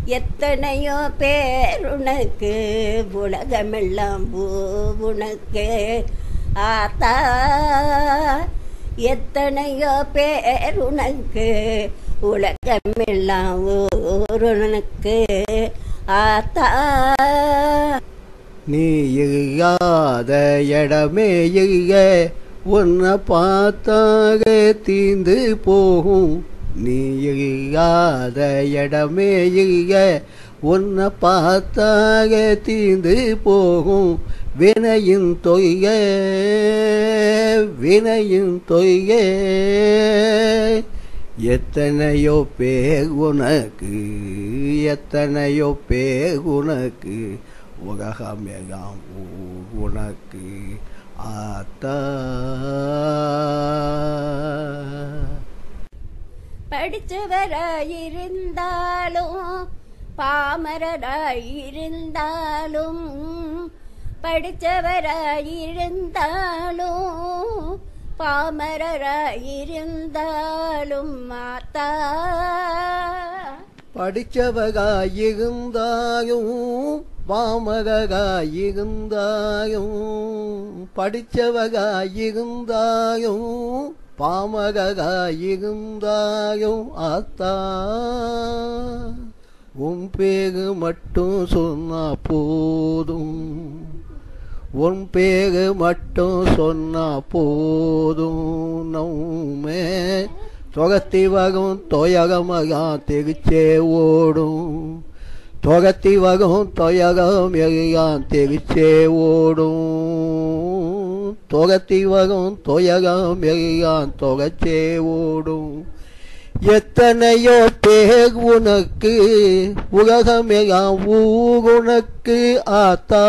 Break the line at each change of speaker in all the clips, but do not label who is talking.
எத்தனையோ பேர் உனக்கு உலகமெல்லாம் பூ உனக்கு ஆத்தா எத்தனையோ பேர் உனக்கு உலகமெல்லாம் ஊர் உனக்கு ஆத்தா
நீ இல்லாத இடமே இல்ல உன்னை பார்த்தாக தீந்து போகும் நீ இல்லாத இடமே இல்ல உன்னை பார்த்தாக தீந்து போகும் வினையின் தொய்க வினையின் தொய்க எத்தனையோ பேர் உனக்கு எத்தனையோ பேர் உனக்கு உலகமெல்லாம் ஊர் உனக்கு ஆத்தா
படிச்சவராயிருந்தாலும் பாமரராயிருந்தாலும் படிச்சவராயிருந்தாலும் பாமரராயிருந்தாலும் மாத்தா
படித்தவகாயிருந்தாயும் பாமககாயிருந்தாயும் படித்தவகாயிருந்தாயும் பாமககாயிருந்தாயும் ஆத்தா உன் பேரு மட்டும் சொன்னா போதும் உன் பேரு மட்டும் சொன்னா போதும் நவுமே தொகத்தி வகும் தொயகமகா திருச்சே ஓடும் தொகத்தி வகும் தொயகம் எல்லாம் திருச்சே ஓடும் தொகத்தி வகும் தொயகம் எல்லாம் தொகச்சே ஓடும் எத்தனையோ பேர் உனக்கு உலகமெல்லாம் ஊர் உனக்கு ஆத்தா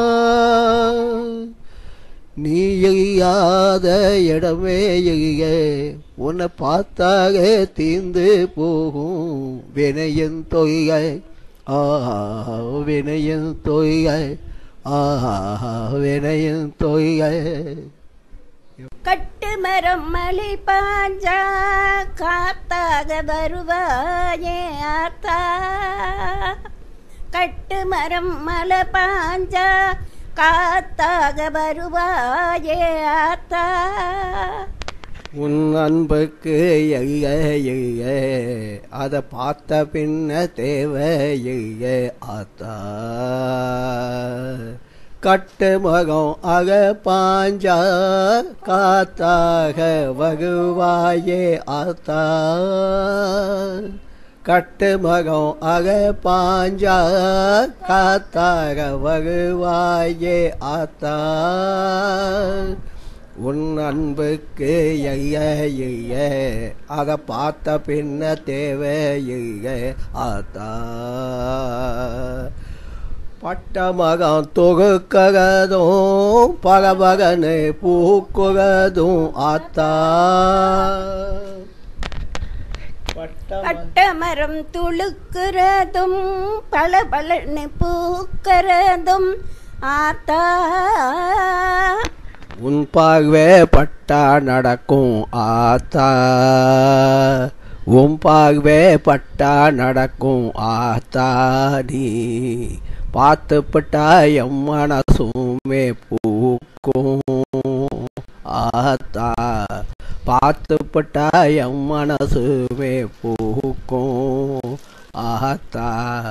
நீ இல்லாத இடமே இல்ல உன்னை பார்த்தாக தீந்து போகும் வினையின் தொய்கை ஆஹா வினையின் தொய்கை ஆஹா வினையின் தொய்கை
கட்டு மரம் மலை பாஞ்சா காத்தாக வருவாயே ஆத்தா கட்டு மரம் மலை பாஞ்சா காத்தாக வருவாயே ஆத்தா
உன் அன்புக்கு எல்ல எல்ல அதை பார்த்த பின்ன தேவை எல்ல ஆத்தா கட்டு மகம் அக பாஞ்சா காத்தாக வகுவாயே ஆத்தா கட்டு மகம் அக பாஞ்சா காத்தாக வகுவாயே ஆத்தா உன் அன்புக்கு ஐய ஐய அதை பார்த்த பின்ன தேவை ஐய ஆத்தா பட்ட மகம் தொகுக்கதும் பகபகனு பூக்குகதும் ஆத்தா பட்ட
பட்ட மரம் துளுக்குறதும் பல பலன்னு பூக்கிறதும் ஆத்தா
உன் பார்வை பட்டா நடக்கும் ஆத்தா உன் பார்வை பட்டா நடக்கும் ஆத்தா நீ பார்த்து பட்டா எம் மனசுமே பூக்கும் ஆத்தா பார்த்து பட்டா எம் மனசுமே பூக்கும் ஆத்தா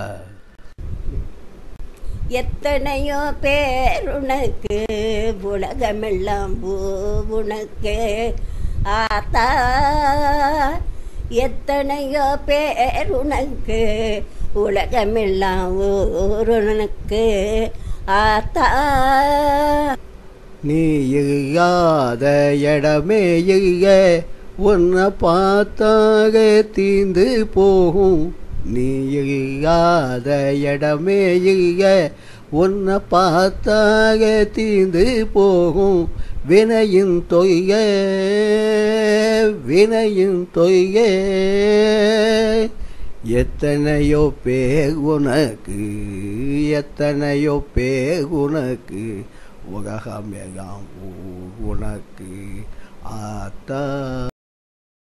எத்தனையோ பேர் உனக்கு உலகமெல்லாம் பூ உனக்கு ஆத்தா எத்தனையோ பேர் உனக்கு உலகமெல்லாம் ஊர் உனக்கு ஆத்தா
நீ இல்லாத இடமே இல்ல உன்னை பார்த்தாக தீந்து போகும் நீ இல்லாத இடமே இல்ல உன்னை பார்த்தாக தீந்து போகும் வினையின் தொய்க வினையின் தொய்க எத்தனையோ பேர் உனக்கு எத்தனையோ பேர் உனக்கு உலகம் எல்லாம் ஊர் உனக்கு ஆத்தா